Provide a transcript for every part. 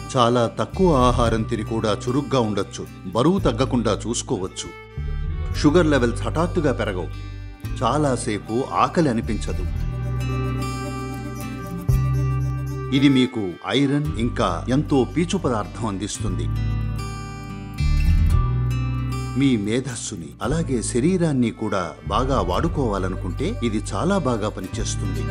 చాలా తక్కువ ఆహారం తిని కూడా చురుగ్గా ఉండొచ్చు బరువు తగ్గకుండా చూసుకోవచ్చు షుగర్ లెవెల్స్ హఠాత్తుగా పెరగవు చాలాసేపు ఆకలి అనిపించదు ఇది మీకు ఐరన్ ఇంకా ఎంతో పీచు పదార్థం అందిస్తుంది మీ మేధస్సుని అలాగే శరీరాన్ని కూడా బాగా వాడుకోవాలనుకుంటే ఇది చాలా బాగా పనిచేస్తుంది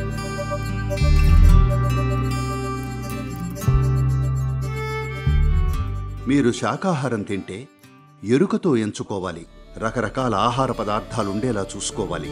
మీరు శాకాహారం తింటే ఎరుకతో ఎంచుకోవాలి రకరకాల ఆహార పదార్థాలు ఉండేలా చూసుకోవాలి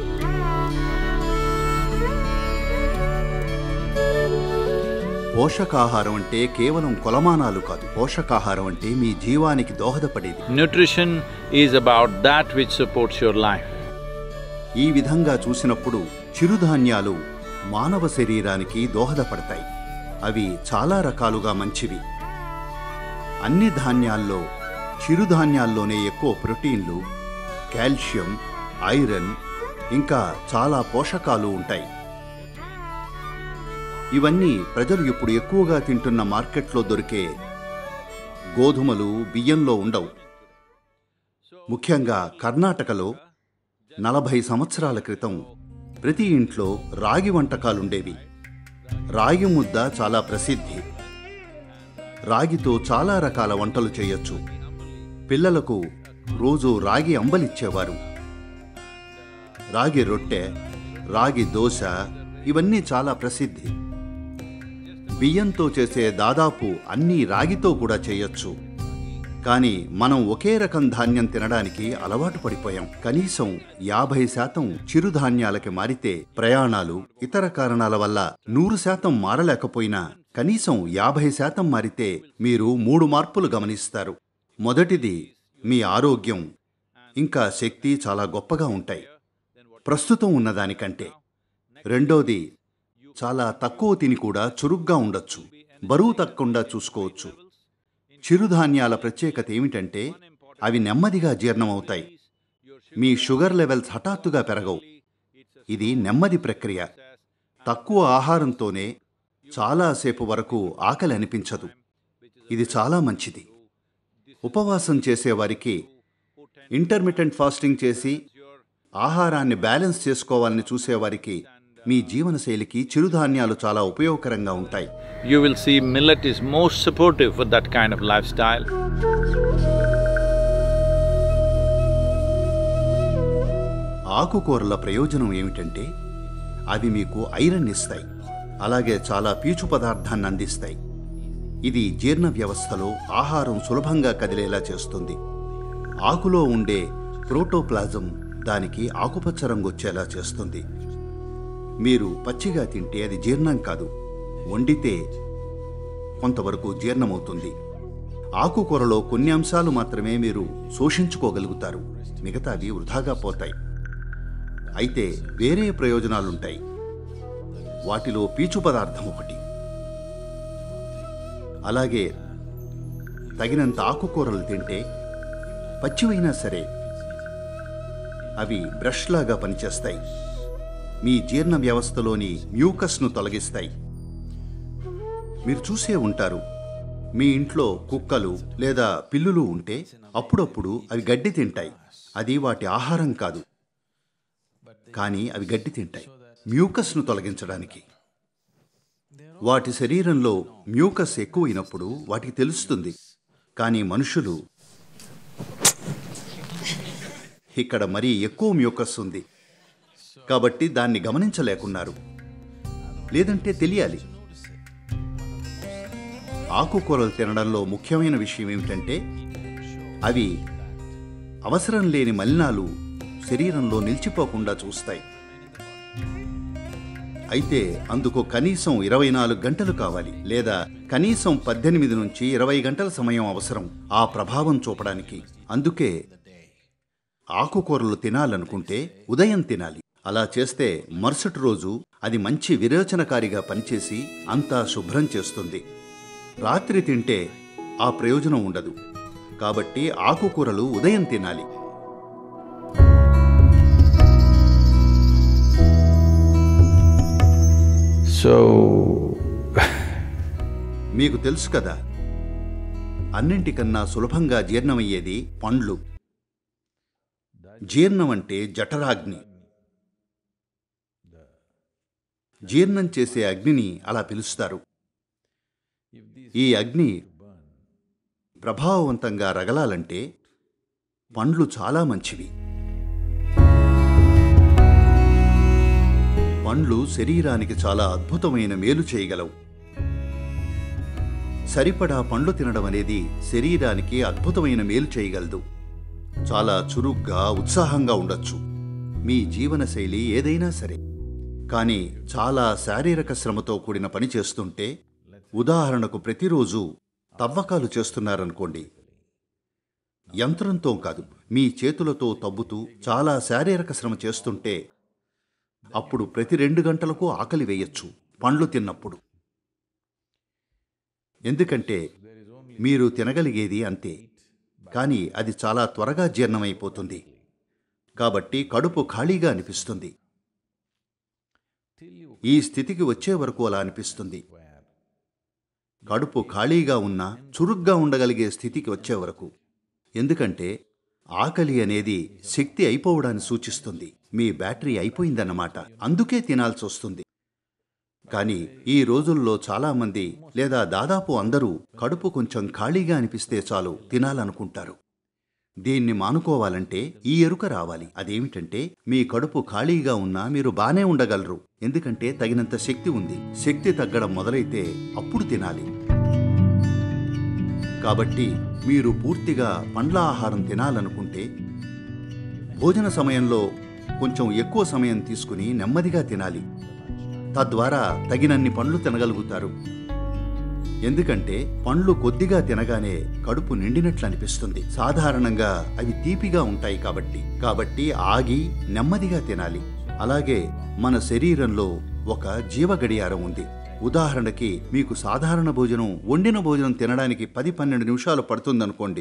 పోషకాహారం అంటే కేవలం కొలమానాలు కాదు పోషకాహారం అంటే మీ జీవానికి దోహదపడేది Nutrition is about that which supports your life. ఈ విధంగా చూసినప్పుడు చిరుధాన్యాలు మానవ శరీరానికి దోహదపడతాయి అవి చాలా రకాలుగా మంచివి అన్ని ధాన్యాల్లో చిరుధాన్యాల్లోనే ఎక్కువ ప్రోటీన్లు కాల్షియం ఐరన్ ఇంకా చాలా పోషకాలు ఉంటాయి ఇవన్నీ ప్రజలు ఇప్పుడు ఎక్కువగా తింటున్న మార్కెట్లో దొరికే గోధుమలు బియ్యంలో ఉండవు ముఖ్యంగా కర్ణాటకలో నలభై సంవత్సరాల క్రితం ప్రతి ఇంట్లో రాగి వంటకాలుండేవి రాగి ముద్ద చాలా ప్రసిద్ధి రాగితో చాలా రకాల వంటలు చేయొచ్చు పిల్లలకు రోజు రాగి అంబలిచ్చేవారు రాగి రొట్టె రాగి దోశ ఇవన్నీ చాలా ప్రసిద్ధి బియ్యంతో చేసే దాదాపు అన్నీ రాగితో కూడా చేయొచ్చు కానీ మనం ఒకే రకం ధాన్యం తినడానికి అలవాటు పడిపోయాం కనీసం యాభై శాతం చిరుధాన్యాలకి మారితే ప్రయాణాలు ఇతర కారణాల వల్ల నూరు శాతం మారలేకపోయినా కనీసం యాభై శాతం మారితే మీరు మూడు మార్పులు గమనిస్తారు మొదటిది మీ ఆరోగ్యం ఇంకా శక్తి చాలా గొప్పగా ఉంటాయి ప్రస్తుతం ఉన్నదానికంటే రెండోది చాలా తక్కువ తిని కూడా చురుగ్గా ఉండొచ్చు బరువు తగ్గకుండా చూసుకోవచ్చు చిరుధాన్యాల ప్రత్యేకత ఏమిటంటే అవి నెమ్మదిగా జీర్ణమవుతాయి మీ షుగర్ లెవెల్స్ హఠాత్తుగా పెరగవు ఇది నెమ్మది ప్రక్రియ తక్కువ ఆహారంతోనే చాలాసేపు వరకు ఆకలి అనిపించదు ఇది చాలా మంచిది ఉపవాసం చేసేవారికి ఇంటర్మిటెంట్ ఫాస్టింగ్ చేసి ఆహారాన్ని బ్యాలెన్స్ చేసుకోవాలని చూసేవారికి మీ జీవనశైలికి చిరుధాన్యాలు చాలా ఉపయోగకరంగా ఉంటాయి You will see millet is most supportive for that kind of lifestyle. ఆకుకూరల ప్రయోజనం ఏమిటంటే అవి మీకు ఐరన్ ఇస్తాయి అలాగే చాలా పీచు పదార్థాన్ని అందిస్తాయి ఇది జీర్ణ వ్యవస్థలో ఆహారం సులభంగా కదిలేలా చేస్తుంది ఆకులో ఉండే ప్రోటోప్లాజం దానికి ఆకుపచ్చ రంగు వచ్చేలా చేస్తుంది మీరు పచ్చిగా తింటే అది జీర్ణం కాదు వండితే కొంతవరకు జీర్ణమవుతుంది ఆకుకూరలో కొన్ని అంశాలు మాత్రమే మీరు శోషించుకోగలుగుతారు మిగతావి వృధాగా పోతాయి అయితే వేరే ప్రయోజనాలుంటాయి వాటిలో పీచు పదార్థం ఒకటి అలాగే తగినంత ఆకుకూరలు తింటే పచ్చివైనా సరే అవి బ్రష్ లాగా పనిచేస్తాయి మీ జీర్ణ వ్యవస్థలోని మ్యూకస్ను తొలగిస్తాయి మీరు చూసే ఉంటారు మీ ఇంట్లో కుక్కలు లేదా పిల్లులు ఉంటే అప్పుడప్పుడు అవి గడ్డి తింటాయి అది వాటి ఆహారం కాదు కానీ అవి గడ్డి తింటాయి మ్యూకస్ను తొలగించడానికి వాటి శరీరంలో మ్యూకస్ ఎక్కువైనప్పుడు వాటికి తెలుస్తుంది కానీ మనుషులు ఇక్కడ మరీ ఎక్కువ మ్యూకస్ ఉంది కాబట్టి దాన్ని గమనించలేకున్నారు లేదంటే తెలియాలి ఆకుకూరలు తినడంలో ముఖ్యమైన విషయం ఏమిటంటే అవి అవసరం లేని మలినాలు శరీరంలో నిలిచిపోకుండా చూస్తాయి అయితే అందుకు కనీసం ఇరవై నాలుగు గంటలు కావాలి లేదా కనీసం పద్దెనిమిది నుంచి ఇరవై గంటల సమయం అవసరం ఆ ప్రభావం చూపడానికి అందుకే ఆకుకూరలు తినాలనుకుంటే ఉదయం తినాలి అలా చేస్తే మరుసటి రోజు అది మంచి విరేచనకారిగా పనిచేసి అంతా శుభ్రం చేస్తుంది రాత్రి తింటే ఆ ప్రయోజనం ఉండదు కాబట్టి ఆకుకూరలు ఉదయం తినాలి So, మీకు తెలుసు కదా అన్నింటికన్నా సులభంగా జీర్ణమయ్యేది పండ్లు జీర్ణం అంటే జఠరాగ్ని జీర్ణం చేసే అగ్నిని అలా పిలుస్తారు ఈ అగ్ని ప్రభావవంతంగా రగలాలంటే పండ్లు చాలా మంచివి పండ్లు శరీరానికి చాలా అద్భుతమైన మేలు చేయగలవు సరిపడా పండ్లు తినడం అనేది శరీరానికి అద్భుతమైన మేలు చేయగలదు చాలా చురుగ్గా ఉత్సాహంగా ఉండొచ్చు మీ జీవనశైలి ఏదైనా సరే కానీ చాలా శారీరక శ్రమతో కూడిన పని చేస్తుంటే ఉదాహరణకు ప్రతిరోజు తవ్వకాలు చేస్తున్నారనుకోండి యంత్రంతో కాదు మీ చేతులతో తవ్వుతూ చాలా శారీరక శ్రమ చేస్తుంటే అప్పుడు ప్రతి రెండు గంటలకు ఆకలి వేయొచ్చు పండ్లు తిన్నప్పుడు ఎందుకంటే మీరు తినగలిగేది అంతే కానీ అది చాలా త్వరగా జీర్ణమైపోతుంది కాబట్టి కడుపు ఖాళీగా అనిపిస్తుంది ఈ స్థితికి వచ్చే వరకు అలా అనిపిస్తుంది కడుపు ఖాళీగా ఉన్నా చురుగ్గా ఉండగలిగే స్థితికి వచ్చే వరకు ఎందుకంటే ఆకలి అనేది శక్తి అయిపోవడాన్ని సూచిస్తుంది మీ బ్యాటరీ అయిపోయిందన్నమాట అందుకే తినాల్సి వస్తుంది కానీ ఈ రోజుల్లో చాలామంది లేదా దాదాపు అందరూ కడుపు కొంచెం ఖాళీగా అనిపిస్తే చాలు తినాలనుకుంటారు దీన్ని మానుకోవాలంటే ఈ ఎరుక రావాలి అదేమిటంటే మీ కడుపు ఖాళీగా ఉన్నా మీరు బానే ఉండగలరు ఎందుకంటే తగినంత శక్తి ఉంది శక్తి తగ్గడం మొదలైతే అప్పుడు తినాలి కాబట్టి మీరు పూర్తిగా పండ్ల ఆహారం తినాలనుకుంటే భోజన సమయంలో కొంచెం ఎక్కువ సమయం తీసుకుని నెమ్మదిగా తినాలి తద్వారా తగినన్ని పండ్లు తినగలుగుతారు ఎందుకంటే పండ్లు కొద్దిగా తినగానే కడుపు నిండినట్లు అనిపిస్తుంది సాధారణంగా అవి తీపిగా ఉంటాయి కాబట్టి కాబట్టి ఆగి నెమ్మదిగా తినాలి అలాగే మన శరీరంలో ఒక జీవ గడియారం ఉంది ఉదాహరణకి మీకు సాధారణ భోజనం వండిన భోజనం తినడానికి పది పన్నెండు నిమిషాలు పడుతుందనుకోండి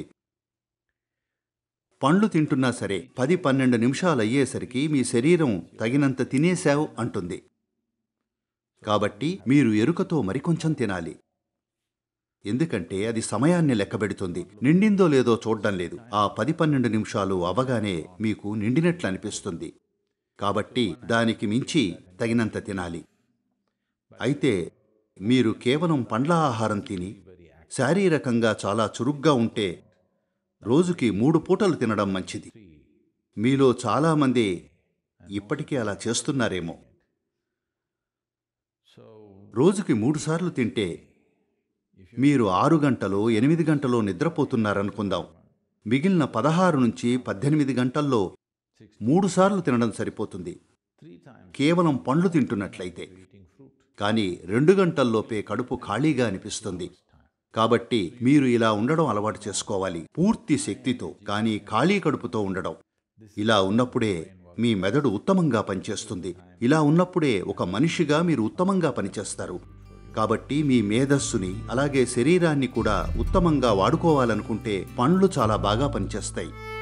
పండ్లు తింటున్నా సరే పది పన్నెండు నిమిషాలు అయ్యేసరికి మీ శరీరం తగినంత తినేశావు అంటుంది కాబట్టి మీరు ఎరుకతో మరికొంచెం తినాలి ఎందుకంటే అది సమయాన్ని లెక్కబెడుతుంది నిండిందో లేదో చూడడం లేదు ఆ పది పన్నెండు నిమిషాలు అవగానే మీకు నిండినట్లు అనిపిస్తుంది కాబట్టి దానికి మించి తగినంత తినాలి అయితే మీరు కేవలం పండ్ల ఆహారం తిని శారీరకంగా చాలా చురుగ్గా ఉంటే రోజుకి మూడు పూటలు తినడం మంచిది మీలో చాలామంది ఇప్పటికే అలా చేస్తున్నారేమో రోజుకి మూడుసార్లు తింటే మీరు ఆరు గంటలో ఎనిమిది గంటలో నిద్రపోతున్నారనుకుందాం మిగిలిన పదహారు నుంచి పద్దెనిమిది గంటల్లో మూడుసార్లు తినడం సరిపోతుంది కేవలం పండ్లు తింటున్నట్లయితే కానీ రెండు గంటల్లోపే కడుపు ఖాళీగా అనిపిస్తుంది కాబట్టి మీరు ఇలా ఉండడం అలవాటు చేసుకోవాలి పూర్తి శక్తితో కానీ ఖాళీ కడుపుతో ఉండడం ఇలా ఉన్నప్పుడే మీ మెదడు ఉత్తమంగా పనిచేస్తుంది ఇలా ఉన్నప్పుడే ఒక మనిషిగా మీరు ఉత్తమంగా పనిచేస్తారు కాబట్టి మీ మేధస్సుని అలాగే శరీరాన్ని కూడా ఉత్తమంగా వాడుకోవాలనుకుంటే పండ్లు చాలా బాగా పనిచేస్తాయి